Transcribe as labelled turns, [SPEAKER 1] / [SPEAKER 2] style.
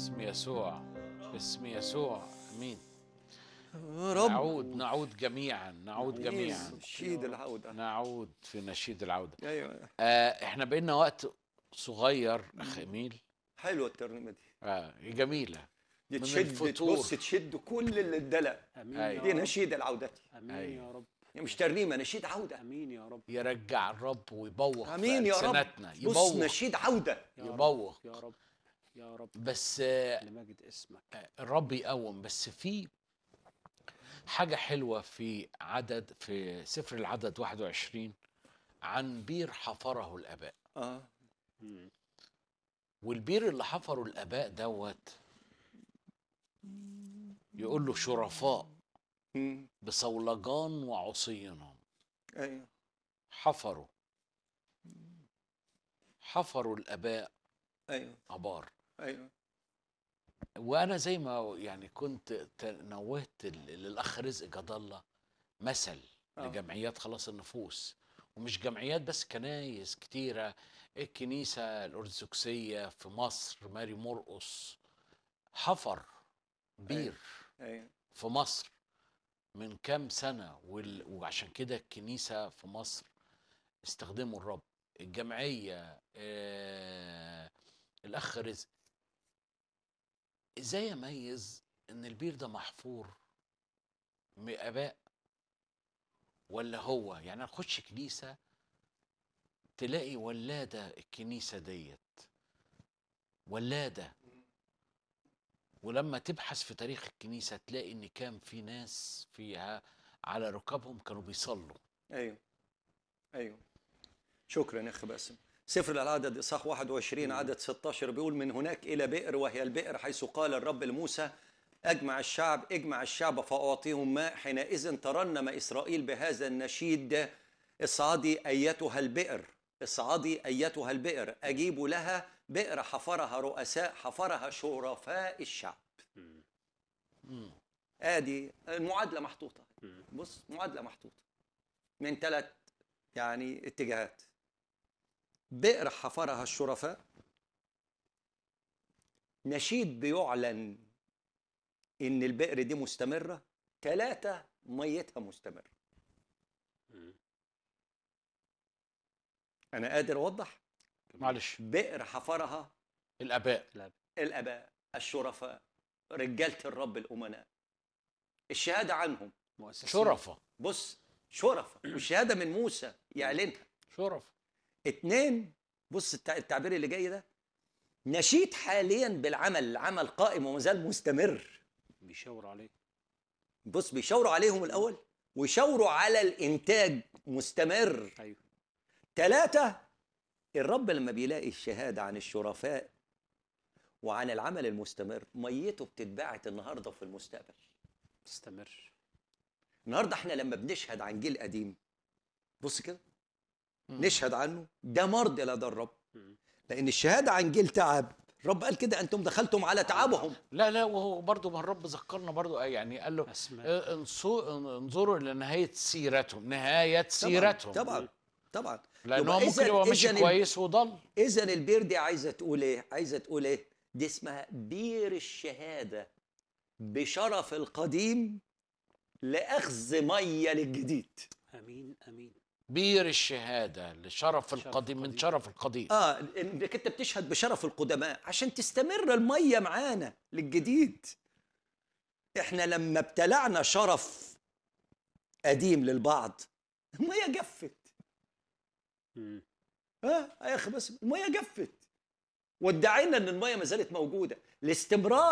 [SPEAKER 1] باسم يسوع باسم يسوع امين
[SPEAKER 2] يا رب
[SPEAKER 1] نعود نعود جميعا نعود جميعا
[SPEAKER 2] نشيد العودة
[SPEAKER 1] نعود في نشيد العوده
[SPEAKER 2] ايوه
[SPEAKER 1] آه احنا بقينا وقت صغير اخ اميل
[SPEAKER 2] حلوة الترنيمة دي
[SPEAKER 1] آه جميله
[SPEAKER 2] دي
[SPEAKER 1] من
[SPEAKER 2] تشد
[SPEAKER 1] الفتور.
[SPEAKER 2] بص تشد كل اللي اتدلق
[SPEAKER 3] امين
[SPEAKER 1] أيوة.
[SPEAKER 2] دي
[SPEAKER 3] يا رب
[SPEAKER 2] نشيد العودة
[SPEAKER 3] امين
[SPEAKER 1] أيوة.
[SPEAKER 3] يا رب
[SPEAKER 2] يعني مش ترنيمة نشيد عودة
[SPEAKER 3] امين يا رب
[SPEAKER 1] يرجع الرب ويبوخ
[SPEAKER 2] امين يا رب
[SPEAKER 1] ألسنتنا
[SPEAKER 2] بص
[SPEAKER 1] يبوخ
[SPEAKER 2] نشيد عودة
[SPEAKER 3] يا رب
[SPEAKER 1] يبوخ
[SPEAKER 3] يا رب يا رب
[SPEAKER 1] بس آه
[SPEAKER 3] لمجد اسمك
[SPEAKER 1] الرب يقوم بس في حاجة حلوة في عدد في سفر العدد 21 عن بير حفره الآباء
[SPEAKER 2] اه
[SPEAKER 3] مم.
[SPEAKER 1] والبير اللي حفره الآباء دوت يقول له شرفاء
[SPEAKER 2] مم.
[SPEAKER 1] بصولجان وعصينهم
[SPEAKER 2] ايوه
[SPEAKER 1] حفروا حفروا الآباء
[SPEAKER 2] ايوه
[SPEAKER 1] أبار
[SPEAKER 2] ايوه
[SPEAKER 1] وانا زي ما يعني كنت ت- نوهت ال- للاخ رزق جد الله مثل
[SPEAKER 2] آه.
[SPEAKER 1] لجمعيات خلاص النفوس ومش جمعيات بس كنايس كتيره الكنيسه الارثوذكسيه في مصر ماري مرقص حفر بير
[SPEAKER 2] ايوه
[SPEAKER 1] في مصر من كام سنه وال- وعشان كده الكنيسه في مصر استخدموا الرب الجمعيه آه الاخ رزق ازاي اميز ان البير ده محفور من اباء ولا هو يعني نخش كنيسه تلاقي ولاده الكنيسه ديت ولاده ولما تبحث في تاريخ الكنيسه تلاقي ان كان في ناس فيها على ركابهم كانوا بيصلوا
[SPEAKER 2] ايوه ايوه شكرا يا اخ باسم سفر العدد اصحاح 21 عدد 16 بيقول من هناك الى بئر وهي البئر حيث قال الرب لموسى اجمع الشعب اجمع الشعب فاعطيهم ماء حينئذ ترنم اسرائيل بهذا النشيد اصعدي ايتها البئر اصعدي ايتها البئر اجيب لها بئر حفرها رؤساء حفرها شرفاء الشعب
[SPEAKER 1] مم.
[SPEAKER 2] ادي المعادله محطوطه
[SPEAKER 3] مم.
[SPEAKER 2] بص معادله محطوطه من ثلاث يعني اتجاهات بئر حفرها الشرفاء نشيد بيعلن ان البئر دي مستمره ثلاثه ميتها مستمره
[SPEAKER 3] مم.
[SPEAKER 2] انا قادر اوضح
[SPEAKER 1] معلش
[SPEAKER 2] بئر حفرها
[SPEAKER 1] الاباء
[SPEAKER 3] لا
[SPEAKER 2] الاباء الشرفاء رجاله الرب الامناء الشهاده عنهم
[SPEAKER 3] مؤسسين
[SPEAKER 1] شرفة
[SPEAKER 2] بص شرفاء والشهاده من موسى يعلنها
[SPEAKER 1] شرف
[SPEAKER 2] اتنين بص التع- التعبير اللي جاي ده نشيد حاليا بالعمل العمل قائم وما زال مستمر
[SPEAKER 3] بيشاور عليه
[SPEAKER 2] بص بيشاوروا عليهم الاول ويشاوروا على الانتاج مستمر
[SPEAKER 3] ايوه
[SPEAKER 2] ثلاثة الرب لما بيلاقي الشهادة عن الشرفاء وعن العمل المستمر ميته بتتباعت النهاردة وفي المستقبل
[SPEAKER 3] استمر
[SPEAKER 2] النهاردة احنا لما بنشهد عن جيل قديم بص كده
[SPEAKER 1] مم.
[SPEAKER 2] نشهد عنه ده مرضي لدى الرب
[SPEAKER 3] مم.
[SPEAKER 2] لأن الشهادة عن جيل تعب الرب قال كده أنتم دخلتم على تعبهم
[SPEAKER 1] لا لا وهو برضه ما الرب ذكرنا برضه آه يعني قال له
[SPEAKER 3] اسماء
[SPEAKER 1] آه، انصو- انظروا الى نهايه سيرتهم نهايه سيرتهم
[SPEAKER 2] طبعا طبعا
[SPEAKER 1] لان
[SPEAKER 2] يبقى
[SPEAKER 1] هو ممكن
[SPEAKER 2] إذن-
[SPEAKER 1] يبقى ماشي
[SPEAKER 2] إذن ال-
[SPEAKER 1] كويس وضل
[SPEAKER 2] إذا البير دي عايزة تقول إيه؟ عايزة تقول إيه؟ دي اسمها بير الشهادة بشرف القديم لأخذ مية للجديد
[SPEAKER 3] امين امين
[SPEAKER 1] بير الشهاده لشرف
[SPEAKER 3] شرف
[SPEAKER 1] القديم من
[SPEAKER 3] القديم.
[SPEAKER 1] شرف القديم
[SPEAKER 2] اه انك انت بتشهد بشرف القدماء عشان تستمر الميه معانا للجديد احنا لما ابتلعنا شرف قديم للبعض الميه جفت
[SPEAKER 3] مم.
[SPEAKER 2] اه يا اخي بس الميه جفت وادعينا ان الميه ما زالت موجوده الاستمرار